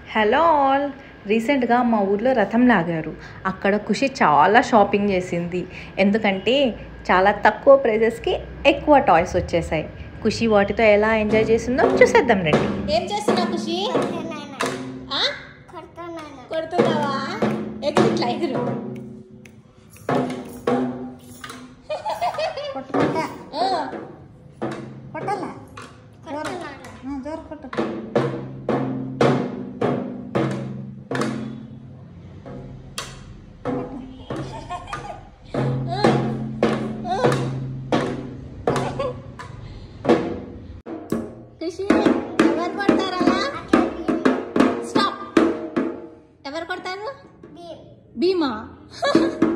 Hello all రీసెంట్గా మా ఊర్లో రథం లాగారు అక్కడ ఖుషి చాలా షాపింగ్ చేసింది ఎందుకంటే చాలా తక్కువ ప్రైజెస్కి ఎక్కువ టాయ్స్ వచ్చేసాయి ఖుషి వాటితో ఎలా ఎంజాయ్ చేసిందో చూసేద్దాం రండి ఏం చేస్తున్నావు ఖుషి ఆ? కొడుతున్నావా ఎగురు ఇట్లా ఎగురు కొట్టుకుంట ఆ, కొట్టాలా జోరు ఆ, జోరు కొట్టు ఆ, ఆ. ఖుషి ఎవరు కొడతారు అలా స్టాప్ ఎవరు కొడతారు భీమా